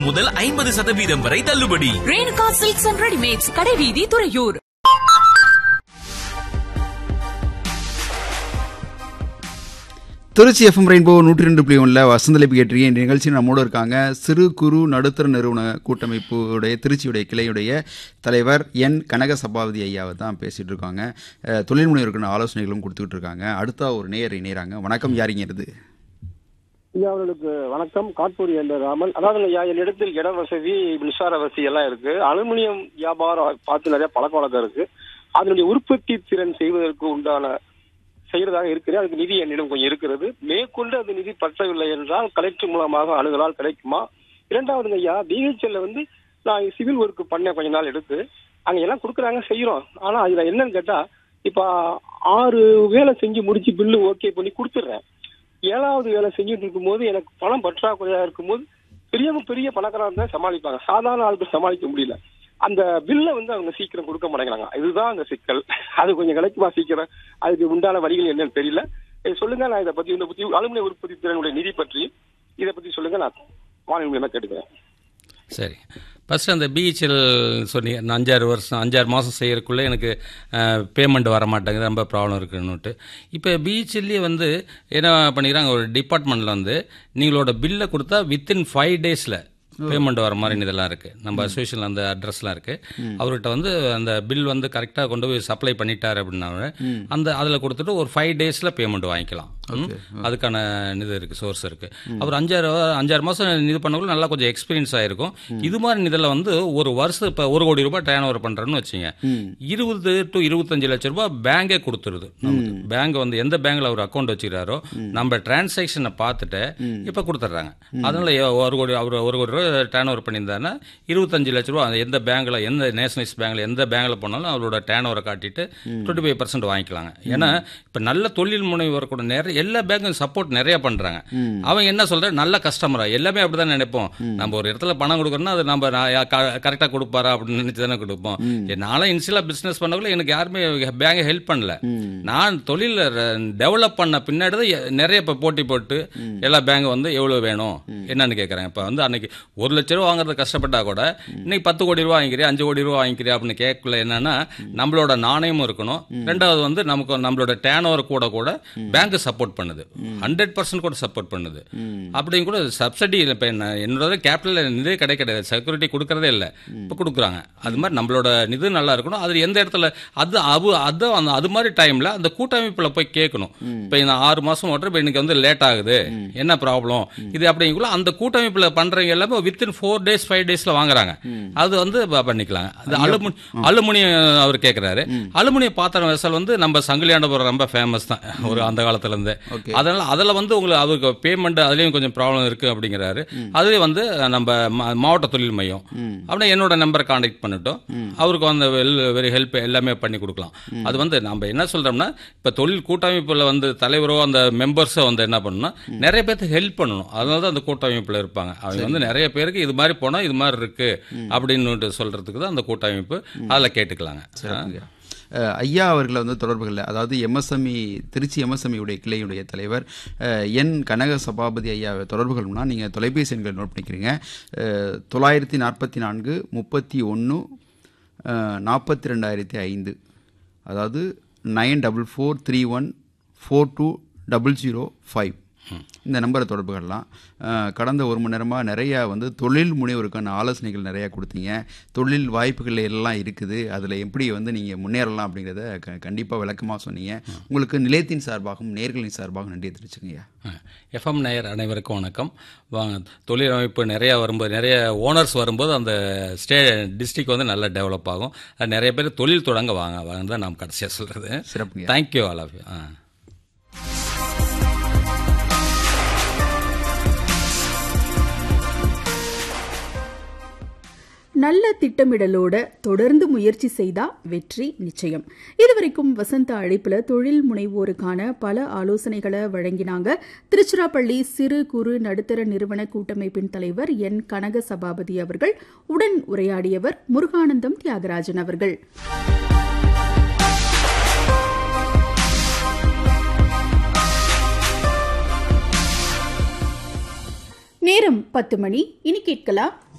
முதல் ஐம்பது சதவீதம் வரை தள்ளுபடி ரேணுகா சில்க்ஸ் அண்ட் ரெடிமேட்ஸ் கடைவீதி துறையூர் திருச்சி எஃப்எம் ரெயின்போ நூற்றி ரெண்டு புள்ளி ஒன்றில் வசந்தலைப்பு கேட்டிருக்கேன் இந்த நிகழ்ச்சி நம்மோடு இருக்காங்க சிறு குறு நடுத்தர நிறுவன கூட்டமைப்புடைய திருச்சியுடைய கிளையுடைய தலைவர் என் கனக சபாபதி ஐயாவை தான் பேசிகிட்டு இருக்காங்க அஹ், தொழில் முனைவருக்கான ஆலோசனைகளும் கொடுத்துக்கிட்டு இருக்காங்க அடுத்தா ஒரு நேயர் இணையறாங்க வணக்கம் யாரிங்கிறது ஐயா அவர்களுக்கு வணக்கம் காட்பூரி என்ற ராமன் அதாவது ஐயா என்னிடத்தில் இட வசதி மின்சார வசதி எல்லாம் இருக்கு அலுமினியம் வியாபாரம் பார்த்து நிறைய பழக்க வழக்கம் இருக்கு அதனுடைய உற்பத்தி திறன் செய்வதற்கு உண்டான செய்யறதாக இருக்கிறேன் அதுக்கு நிதி என்னிடம் கொஞ்சம் இருக்கிறது மேற்கொண்டு அது நிதி பற்றவில்லை என்றால் கலெக்டர் மூலமாக அணுகலால் கிடைக்குமா இரண்டாவதுங்க ஐயா பிஹெச்எல்ல வந்து நான் சிவில் ஒர்க் பண்ணேன் கொஞ்ச நாள் எடுத்து அங்க எல்லாம் கொடுக்குறாங்க செய்யறோம் ஆனா அதுல என்னன்னு கேட்டா இப்ப ஆறு வேலை செஞ்சு முடிச்சு பில்லு ஓகே பண்ணி கொடுத்துட்றேன் ஏழாவது வேலை செஞ்சுட்டு இருக்கும்போது எனக்கு பணம் பற்றாக்குறையா இருக்கும்போது பெரியவங்க பெரிய பணக்காரங்க தான் சமாளிப்பாங்க சாதாரண ஆளுக்கு சமாளிக்க முடியல அந்த பில்லை வந்து அவங்க சீக்கிரம் கொடுக்க மாட்டேங்கிறாங்க இதுதான் அந்த சிக்கல் அது கொஞ்சம் கிடைக்குமா சீக்கிரம் அதுக்கு உண்டான வழிகள் என்னன்னு தெரியல இதை சொல்லுங்க நான் இதை பத்தி இந்த பத்தி அலுமினிய உற்பத்தி திறனுடைய நிதி பற்றி இதை பத்தி சொல்லுங்க நான் வானொலி மூலமா கேட்டுக்கிறேன் சரி ஃபஸ்ட்டு அந்த பிஹெச்எல் சொன்னி நான் அஞ்சாறு வருஷம் அஞ்சாறு மாதம் செய்யறதுக்குள்ளே எனக்கு பேமெண்ட் வர மாட்டேங்குது ரொம்ப ப்ராப்ளம் இருக்குன்னுட்டு இப்போ பிஹெச்எல்லே வந்து என்ன பண்ணிக்கிறாங்க ஒரு டிபார்ட்மெண்ட்டில் வந்து நீங்களோட பில்லை கொடுத்தா வித்தின் ஃபைவ் டேஸில் பேமெண்ட் வர மாதிரி இதெல்லாம் இருக்குது நம்ம அசோசியேஷன் அந்த அட்ரஸ்லாம் இருக்குது அவர்கிட்ட வந்து அந்த பில் வந்து கரெக்டாக கொண்டு போய் சப்ளை பண்ணிட்டார் அப்படின்னா அந்த அதில் கொடுத்துட்டு ஒரு ஃபைவ் டேஸில் பேமெண்ட் வாங்கிக்கலாம் ம். அதுக்கான இது இருக்குது சோர்ஸ் இருக்குது அவர் அஞ்சாறு அஞ்சாறு மாதம் இது பண்ணக்குள்ள நல்லா கொஞ்சம் எக்ஸ்பீரியன்ஸ் ஆயிருக்கும் இது மாதிரி இதில் வந்து ஒரு வருஷம் இப்போ ஒரு கோடி ரூபாய் டேர்ன் ஓவர் பண்ணுறேன்னு வச்சுங்க இருபது டு இருபத்தஞ்சு லட்ச ரூபாய் பேங்கே கொடுத்துருது நமக்கு பேங்க் வந்து எந்த பேங்க்ல அவர் அக்கௌண்ட் வச்சுக்கிறாரோ நம்ம டிரான்சாக்ஷனை பார்த்துட்டு இப்போ கொடுத்துட்றாங்க அதனால எ- ஒரு கோடி அவர் ஒரு கோடி ரூபாய் டேர்ன் ஓவர் பண்ணியிருந்தாருன்னா இருபத்தஞ்சு லட்ச ரூபா அந்த எந்த பேங்க்ல எந்த நேஷனலைஸ் பேங்க்ல எந்த பேங்க்ல போனாலும் அவரோட டேர்ன் ஓவரை காட்டிட்டு டுவெண்ட்டி ஃபைவ் பர்சன்ட் வாங்கிக்கலாங்க ஏன்னா இப்போ நல்ல தொழில் முனைவர் கூட நிறைய எல்லா பேங்க்கும் சப்போர்ட் நிறைய பண்றாங்க அவங்க என்ன சொல்ற நல்ல கஸ்டமரா எல்லாமே அப்படிதான் நினைப்போம் நம்ம ஒரு இடத்துல பணம் கொடுக்கறோம்னா அது நம்ம கரெக்டாக கொடுப்பாரா அப்படின்னு நினைச்சு தானே கொடுப்போம் நானும் இனிஷியலாக பிஸ்னஸ் பண்ணக்குள்ள எனக்கு யாருமே பேங்க் ஹெல்ப் பண்ணல நான் தொழில் டெவலப் பண்ண பின்னாடி தான் எ- நிறைய இப்போ போட்டி போட்டு எல்லா பேங்க் வந்து எவ்வளோ வேணும் என்னன்னு கேட்குறாங்க இப்போ வந்து அன்னைக்கு ஒரு லட்ச ரூபா வாங்குறது கஷ்டப்பட்டா கூட இன்னைக்கு பத்து கோடி ரூபா வாங்கிக்கிறேன் அஞ்சு கோடி ரூபா வாங்கிக்கிறேன் அப்படின்னு கேட்கல என்னன்னா நம்மளோட நாணயமும் இருக்கணும் ரெண்டாவது வந்து நமக்கு நம்மளோட டேன் ஓவர் கூட கூட பேங்க் சப்போர்ட் பண்ணுது ஹண்ட்ரட் பர்சன்ட் கூட சப்போர்ட் பண்ணுது அப்படியும் கூட சப்சிடி இப்போ என்ன என்னோட கேபிட்டல் இதே கிடை கிடையாது செக்யூரிட்டி கொடுக்கறதே இல்லை இப்போ கொடுக்குறாங்க அது மாதிரி நம்மளோட இது நல்லா இருக்கணும் அது எந்த இடத்துல அது அது அது அந்த அது மாதிரி டைம்ல அந்த கூட்டமைப்பில் போய் கேட்கணும் இப்போ நான் ஆறு மாசம் ஓட்டுற இப்போ எனக்கு வந்து லேட் ஆகுது என்ன ப்ராப்ளம் இது அப்படிங்குள்ள அந்த கூட்டமைப்பில் பண்றவங்க எல்லாமே வித்தின் ஃபோர் டேஸ் ஃபைவ் டேஸ்ல வாங்குறாங்க அது வந்து ப- பண்ணிக்கலாம் அது அலுமினி அலுமினியம் அவர் கேட்குறாரு அலுமினிய பாத்திரம் வெசல் வந்து நம்ம சங்கிலியாண்டபுரம் ரொம்ப ஃபேமஸ் தான் ஒரு அந்த காலத்துல இருந்து அதனால அதில் வந்து உங்களுக்கு அவருக்கு பேமெண்ட் அதுலேயும் கொஞ்சம் ப்ராப்ளம் இருக்கு அப்படிங்கிறாரு அதுவே வந்து நம்ம மா- மாவட்ட தொழில் மையம் அப்படின்னா என்னோட நம்பரை காண்டாக்ட் பண்ணிட்டோம் அவருக்கு வந்து வெரி ஹெல்ப் எல்லாமே பண்ணி கொடுக்கலாம் அது வந்து நம்ம என்ன சொல்றோம்னா இப்போ தொழில் கூட்டமைப்பில் வந்து தலைவரோ அந்த மெம்பர்ஸோ வந்து என்ன பண்ணணும்னா நிறைய பேருக்கு ஹெல்ப் பண்ணணும் அதனால தான் அந்த கூட்டமைப்பில் இருப்பாங்க அவங்க வந்து நிறைய பேருக்கு இது மாதிரி போனால் இது மாதிரி இருக்கு அப்படின்னு சொல்றதுக்கு தான் அந்த கூட்டமைப்பு அதில் கேட்டுக்கலாங்க சிறப்புங்க அஹ், ஐயா அவர்களை வந்து தொடர்புகளில் அதாவது எம்எஸ்எம்இ திருச்சி எம்எஸ்எம்இ உடைய கிளையுடைய தலைவர் அஹ், என் கனக சபாபதி ஐயாவை தொடர்புகள்னா நீங்கள் தொலைபேசி எண்கள் நோட் பண்ணிக்கிறீங்க அஹ், தொள்ளாயிரத்தி நாற்பத்தி நான்கு முப்பத்தி ஒன்று நாற்பத்தி ரெண்டாயிரத்தி ஐந்து அதாவது nine double four three one four two double zero five இந்த நம்பரை தொடர்புகள்லாம் அஹ், கடந்த ஒரு மணி நேரமாக நிறையா வந்து தொழில் முனைவோருக்கான ஆலோசனைகள் நிறையா கொடுத்தீங்க தொழில் வாய்ப்புகள் எல்லாம் இருக்குது அதில் எப்படி வந்து நீங்கள் முன்னேறலாம் அப்படிங்கிறத க கண்டிப்பாக விளக்கமாக சொன்னீங்க உங்களுக்கு நிலையத்தின் சார்பாகவும் நேர்களின் சார்பாகவும் நன்றி தெரிவிச்சுங்கய்யா எஃப்எம் நேயர் அனைவருக்கும் வணக்கம் வாங்க தொழில் அமைப்பு நிறையா வரும்போது நிறைய ஓனர்ஸ் வரும்போது அந்த ஸ்டே டிஸ்ட்ரிக்ட் வந்து நல்லா டெவலப் ஆகும் அது நிறைய பேர் தொழில் தொடங்க வாங்க வாங்க தான் நாம் கடைசியாக சொல்கிறது சிறப்புங்க. தேங்க்யூ ஆல் ஆஃப் யூ ஆ நல்ல திட்டமிடலோட தொடர்ந்து முயற்சி செய்தா வெற்றி நிச்சயம் இதுவரைக்கும் வசந்த அழைப்புல தொழில் முனைவோருக்கான பல ஆலோசனைகளை வழங்கினாங்க திருச்சிராப்பள்ளி சிறு குறு நடுத்தர நிறுவன கூட்டமைப்பின் தலைவர் என் கனக சபாபதி அவர்கள் உடன் உரையாடியவர் முருகானந்தம் தியாகராஜன் அவர்கள் நேரம் பத்து மணி இனி கேட்கலாம்